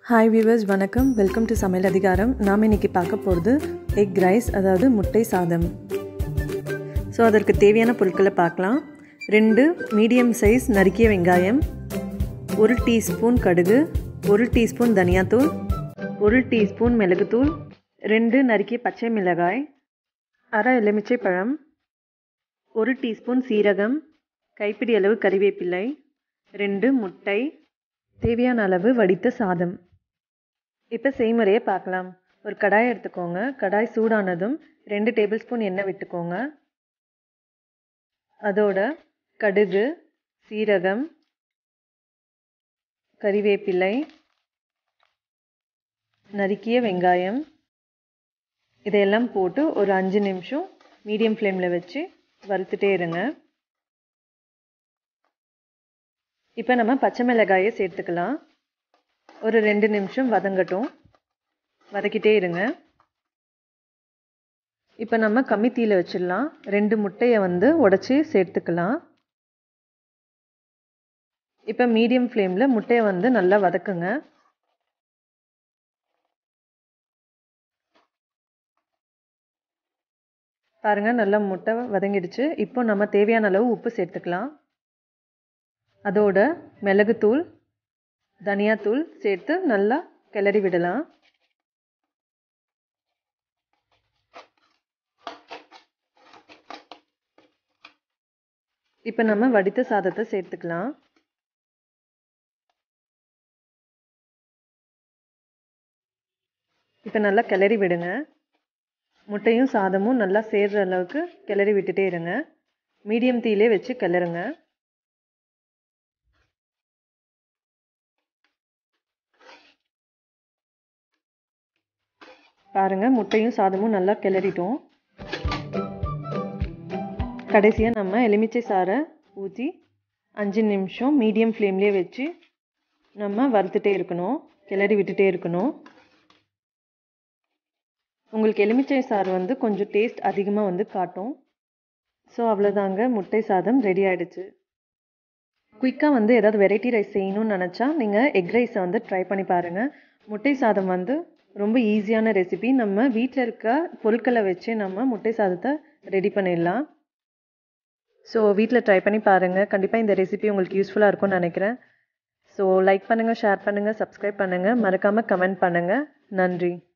hi viewers வணக்கம் welcome to Samayal Adhikaram நாம் இன்னைக்கு பார்க்க போகிறது எக் ரைஸ் அதாவது முட்டை சாதம் ஸோ அதற்கு தேவையான பொருட்களை பார்க்கலாம் ரெண்டு மீடியம் சைஸ் நறுக்கிய வெங்காயம் ஒரு டீஸ்பூன் கடுகு ஒரு டீஸ்பூன் தனியாத்தூள் ஒரு டீஸ்பூன் மிளகுத்தூள் ரெண்டு நறுக்கிய பச்சை மிளகாய் அரை எலுமிச்சை பழம் ஒரு டீஸ்பூன் சீரகம் கைப்பிடி அளவு கறிவேப்பிலை ரெண்டு முட்டை தேவையான அளவு வடித்த சாதம் இப்போ செய்முறையை பார்க்கலாம் ஒரு கடாய் எடுத்துக்கோங்க கடாய் சூடானதும் ரெண்டு டேபிள் ஸ்பூன் எண்ணெய் விட்டுக்கோங்க அதோட கடுகு சீரகம் கறிவேப்பிலை நறுக்கிய வெங்காயம் இதையெல்லாம் போட்டு ஒரு அஞ்சு நிமிஷம் மீடியம் ஃப்ளேமில் வச்சு வறுத்துட்டே இருங்க இப்போ நம்ம பச்சை மிளகாயை சேர்த்துக்கலாம் ஒரு ரெண்டு நிமிஷம் வதங்கட்டும் வதக்கிட்டே இருங்க இப்போ நம்ம கம்மி தீயில் வச்சிடலாம் ரெண்டு முட்டையை வந்து உடச்சி சேர்த்துக்கலாம் இப்போ மீடியம் ஃப்ளேமில் முட்டையை வந்து நல்லா வதக்குங்க பாருங்கள் நல்லா முட்டை வதங்கிடுச்சு இப்போ நம்ம தேவையான அளவு உப்பு சேர்த்துக்கலாம் அதோட மிளகுத்தூள் தனியாத்தூள் சேர்த்து நல்லா கிளறி விடலாம் இப்போ நம்ம வடித்த சாதத்தை சேர்த்துக்கலாம் இப்போ நல்லா கிளறி விடுங்க முட்டையும் சாதமும் நல்லா சேர்ற அளவுக்கு கிளறி விட்டுட்டே இருங்க மீடியம் தீயிலே வச்சு கிளறுங்க பாருங்க முட்டையும் சாதமும் நல்லா கிளறிட்டோம் கடைசியாக நம்ம எலுமிச்சை சாறை ஊற்றி அஞ்சு நிமிஷம் மீடியம் ஃப்ளேம்லேயே வச்சு நம்ம வறுத்துட்டே இருக்கணும் கிளறி விட்டுட்டே இருக்கணும் உங்களுக்கு எலுமிச்சை சாறு வந்து கொஞ்சம் டேஸ்ட் அதிகமாக வந்து காட்டும் ஸோ அவ்வளோதாங்க முட்டை சாதம் ரெடி ஆகிடுச்சு குயிக்காக வந்து ஏதாவது வெரைட்டி ரைஸ் செய்யணும்னு நினச்சா நீங்கள் எக் ரைஸை வந்து ட்ரை பண்ணி பாருங்கள் முட்டை சாதம் வந்து ரொம்ப ஈஸியான ரெசிபி நம்ம வீட்டில் இருக்க பொருட்களை வச்சு நம்ம முட்டை சாதத்தை ரெடி பண்ணிடலாம் ஸோ வீட்டில் ட்ரை பண்ணி பாருங்கள் கண்டிப்பாக இந்த ரெசிபி உங்களுக்கு யூஸ்ஃபுல்லாக இருக்கும்னு நினைக்கிறேன் ஸோ லைக் பண்ணுங்கள் ஷேர் பண்ணுங்கள் சப்ஸ்கிரைப் பண்ணுங்கள் மறக்காமல் கமெண்ட் பண்ணுங்கள் நன்றி